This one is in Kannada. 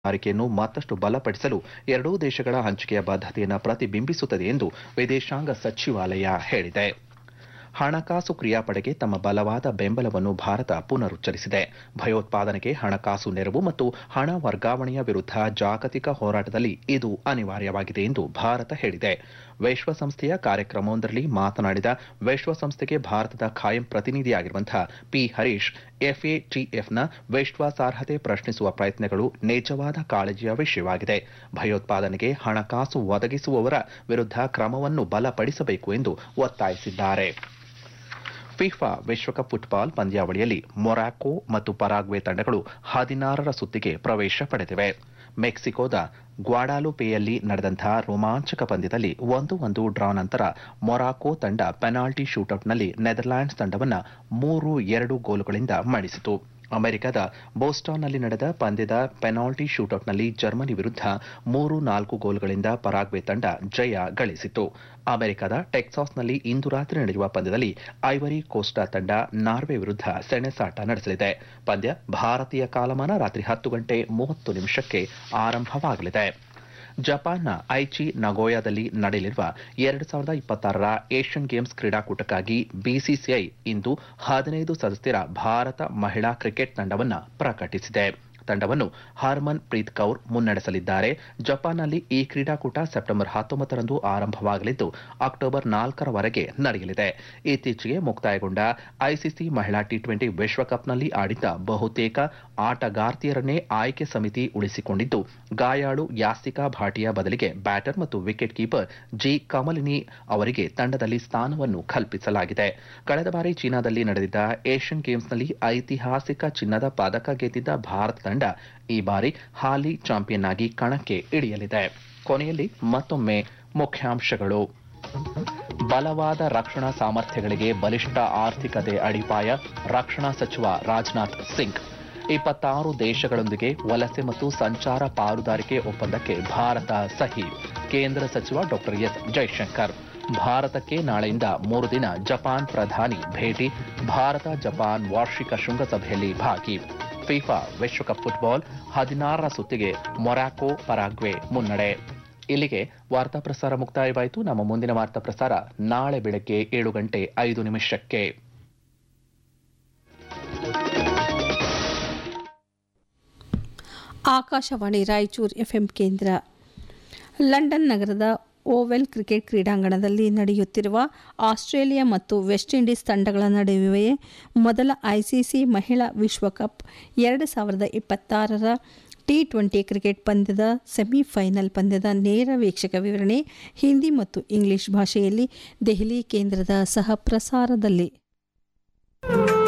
ಪಾಲುದಾರಿಕೆಯನ್ನು ಮತ್ತಷ್ಟು ಬಲಪಡಿಸಲು ಎರಡೂ ದೇಶಗಳ ಹಂಚಿಕೆಯ ಬದ್ಧತೆಯನ್ನು ಪ್ರತಿಬಿಂಬಿಸುತ್ತದೆ ಎಂದು ವಿದೇಶಾಂಗ ಸಚಿವಾಲಯ ಹೇಳಿದೆ ಹಣಕಾಸು ಕ್ರಿಯಾಪಡೆಗೆ ತಮ್ಮ ಬಲವಾದ ಬೆಂಬಲವನ್ನು ಭಾರತ ಪುನರುಚ್ಚರಿಸಿದೆ ಭಯೋತ್ಪಾದನೆಗೆ ಹಣಕಾಸು ನೆರವು ಮತ್ತು ಹಣ ವರ್ಗಾವಣೆಯ ವಿರುದ್ಧ ಜಾಗತಿಕ ಹೋರಾಟದಲ್ಲಿ ಇದು ಅನಿವಾರ್ಯವಾಗಿದೆ ಎಂದು ಭಾರತ ಹೇಳಿದೆ ವಿಶ್ವಸಂಸ್ಥೆಯ ಕಾರ್ಯಕ್ರಮವೊಂದರಲ್ಲಿ ಮಾತನಾಡಿದ ವಿಶ್ವಸಂಸ್ಥೆಗೆ ಭಾರತದ ಖಾಯಂ ಪ್ರತಿನಿಧಿಯಾಗಿರುವಂತಹ ಪಿ ಹರೀಶ್ ಎಫ್ಎಟಿಎಫ್ನ ವಿಶ್ವಾಸಾರ್ಹತೆ ಪ್ರಶ್ನಿಸುವ ಪ್ರಯತ್ನಗಳು ನಿಜವಾದ ಕಾಳಜಿಯ ವಿಷಯವಾಗಿದೆ ಭಯೋತ್ಪಾದನೆಗೆ ಹಣಕಾಸು ಒದಗಿಸುವವರ ವಿರುದ್ಧ ಕ್ರಮವನ್ನು ಬಲಪಡಿಸಬೇಕು ಎಂದು ಒತ್ತಾಯಿಸಿದ್ದಾರೆ ಫಿಫಾ ವಿಶ್ವಕಪ್ ಫುಟ್ಬಾಲ್ ಪಂದ್ಯಾವಳಿಯಲ್ಲಿ ಮೊರಾಕೊ ಮತ್ತು ಪರಾಗ್ವೆ ತಂಡಗಳು ಹದಿನಾರರ ಸುತ್ತಿಗೆ ಪ್ರವೇಶ ಪಡೆದಿವೆ ಮೆಕ್ಸಿಕೋದ ಗ್ವಾಡಾಲುಪೆಯಲ್ಲಿ ನಡೆದಂತಹ ರೋಮಾಂಚಕ ಪಂದ್ಯದಲ್ಲಿ ಒಂದು ಒಂದು ಡ್ರಾ ನಂತರ ಮೊರಾಕೊ ತಂಡ ಪೆನಾಲ್ಟಿ ಶೂಟೌಟ್ನಲ್ಲಿ ನೆದರ್ಲ್ಯಾಂಡ್ಸ್ ತಂಡವನ್ನು ಮೂರು ಎರಡು ಗೋಲುಗಳಿಂದ ಮಣಿಸಿತು ಅಮೆರಿಕದ ಬೋಸ್ಟಾನ್ನಲ್ಲಿ ನಡೆದ ಪಂದ್ಯದ ಪೆನಾಲ್ಟಿ ಶೂಟೌಟ್ನಲ್ಲಿ ಜರ್ಮನಿ ವಿರುದ್ಧ ಮೂರು ನಾಲ್ಕು ಗೋಲುಗಳಿಂದ ಪರಾಗ್ವೆ ತಂಡ ಜಯ ಗಳಿಸಿತು ಅಮೆರಿಕದ ಟೆಕ್ಸಾಸ್ನಲ್ಲಿ ಇಂದು ರಾತ್ರಿ ನಡೆಯುವ ಪಂದ್ಯದಲ್ಲಿ ಐವರಿ ಕೋಸ್ಟಾ ತಂಡ ನಾರ್ವೆ ವಿರುದ್ಧ ಸೆಣಸಾಟ ನಡೆಸಲಿದೆ ಪಂದ್ಯ ಭಾರತೀಯ ಕಾಲಮಾನ ರಾತ್ರಿ ಹತ್ತು ಗಂಟೆ ಮೂವತ್ತು ನಿಮಿಷಕ್ಕೆ ಆರಂಭವಾಗಲಿದೆ ಜಪಾನ್ನ ಐಚಿ ನಗೋಯಾದಲ್ಲಿ ನಡೆಯಲಿರುವ ಎರಡು ಸಾವಿರದ ಇಪ್ಪತ್ತಾರರ ಏಷ್ಯನ್ ಗೇಮ್ಸ್ ಕ್ರೀಡಾಕೂಟಕ್ಕಾಗಿ ಬಿಸಿಸಿಐ ಇಂದು ಹದಿನೈದು ಸದಸ್ಯರ ಭಾರತ ಮಹಿಳಾ ಕ್ರಿಕೆಟ್ ತಂಡವನ್ನು ಪ್ರಕಟಿಸಿದೆ ತಂಡವನ್ನು ಹರ್ಮನ್ ಪ್ರೀತ್ ಕೌರ್ ಮುನ್ನಡೆಸಲಿದ್ದಾರೆ ಜಪಾನ್ನಲ್ಲಿ ಈ ಕ್ರೀಡಾಕೂಟ ಸೆಪ್ಟೆಂಬರ್ ಹತ್ತೊಂಬತ್ತರಂದು ಆರಂಭವಾಗಲಿದ್ದು ಅಕ್ಟೋಬರ್ ನಾಲ್ಕರವರೆಗೆ ನಡೆಯಲಿದೆ ಇತ್ತೀಚೆಗೆ ಮುಕ್ತಾಯಗೊಂಡ ಐಸಿಸಿ ಮಹಿಳಾ ಟಿ ಟ್ವೆಂಟಿ ವಿಶ್ವಕಪ್ನಲ್ಲಿ ಆಡಿದ್ದ ಬಹುತೇಕ ಆಟಗಾರ್ತಿಯರನ್ನೇ ಆಯ್ಕೆ ಸಮಿತಿ ಉಳಿಸಿಕೊಂಡಿದ್ದು ಗಾಯಾಳು ಯಾಸ್ತಿಕಾ ಭಾಟಿಯಾ ಬದಲಿಗೆ ಬ್ಯಾಟರ್ ಮತ್ತು ವಿಕೆಟ್ ಕೀಪರ್ ಜಿ ಕಮಲಿನಿ ಅವರಿಗೆ ತಂಡದಲ್ಲಿ ಸ್ಥಾನವನ್ನು ಕಲ್ಪಿಸಲಾಗಿದೆ ಕಳೆದ ಬಾರಿ ಚೀನಾದಲ್ಲಿ ನಡೆದಿದ್ದ ಏಷ್ಯನ್ ಗೇಮ್ಸ್ನಲ್ಲಿ ಐತಿಹಾಸಿಕ ಚಿನ್ನದ ಪದಕ ಗೆದ್ದಿದ್ದ ಭಾರತ ತಂಡ ಈ ಬಾರಿ ಹಾಲಿ ಚಾಂಪಿಯನ್ ಆಗಿ ಕಣಕ್ಕೆ ಇಳಿಯಲಿದೆ ಕೊನೆಯಲ್ಲಿ ಮತ್ತೊಮ್ಮೆ ಮುಖ್ಯಾಂಶಗಳು ಬಲವಾದ ರಕ್ಷಣಾ ಸಾಮರ್ಥ್ಯಗಳಿಗೆ ಬಲಿಷ್ಠ ಆರ್ಥಿಕತೆ ಅಡಿಪಾಯ ರಕ್ಷಣಾ ಸಚಿವ ರಾಜನಾಥ್ ಸಿಂಗ್ ಇಪ್ಪತ್ತಾರು ದೇಶಗಳೊಂದಿಗೆ ವಲಸೆ ಮತ್ತು ಸಂಚಾರ ಪಾಲುದಾರಿಕೆ ಒಪ್ಪಂದಕ್ಕೆ ಭಾರತ ಸಹಿ ಕೇಂದ್ರ ಸಚಿವ ಡಾಕ್ಟರ್ ಎಸ್ ಜೈಶಂಕರ್ ಭಾರತಕ್ಕೆ ನಾಳೆಯಿಂದ ಮೂರು ದಿನ ಜಪಾನ್ ಪ್ರಧಾನಿ ಭೇಟಿ ಭಾರತ ಜಪಾನ್ ವಾರ್ಷಿಕ ಶೃಂಗಸಭೆಯಲ್ಲಿ ಭಾಗಿ ಫಿಫಾ ವಿಶ್ವಕಪ್ ಫುಟ್ಬಾಲ್ ಹದಿನಾರರ ಸುತ್ತಿಗೆ ಮೊರಾಕೊ ಪರಾಗ್ವೆ ಮುನ್ನಡೆ ಇಲ್ಲಿಗೆ ವಾರ್ತಾ ಪ್ರಸಾರ ಮುಕ್ತಾಯವಾಯಿತು ನಮ್ಮ ಮುಂದಿನ ವಾರ್ತಾ ಪ್ರಸಾರ ನಾಳೆ ಬೆಳಗ್ಗೆ ಏಳು ಗಂಟೆ ಐದು ನಿಮಿಷಕ್ಕೆ ಆಕಾಶವಾಣಿ ರಾಯಚೂರು ಎಫ್ಎಂ ಕೇಂದ್ರ ಲಂಡನ್ ನಗರದ ಓವೆಲ್ ಕ್ರಿಕೆಟ್ ಕ್ರೀಡಾಂಗಣದಲ್ಲಿ ನಡೆಯುತ್ತಿರುವ ಆಸ್ಟ್ರೇಲಿಯಾ ಮತ್ತು ವೆಸ್ಟ್ ಇಂಡೀಸ್ ತಂಡಗಳ ನಡುವೆ ಮೊದಲ ಐಸಿಸಿ ಮಹಿಳಾ ವಿಶ್ವಕಪ್ ಎರಡು ಸಾವಿರದ ಇಪ್ಪತ್ತಾರರ ಟಿ ಟ್ವೆಂಟಿ ಕ್ರಿಕೆಟ್ ಪಂದ್ಯದ ಸೆಮಿಫೈನಲ್ ಪಂದ್ಯದ ನೇರ ವೀಕ್ಷಕ ವಿವರಣೆ ಹಿಂದಿ ಮತ್ತು ಇಂಗ್ಲಿಷ್ ಭಾಷೆಯಲ್ಲಿ ದೆಹಲಿ ಕೇಂದ್ರದ ಸಹ ಪ್ರಸಾರದಲ್ಲಿ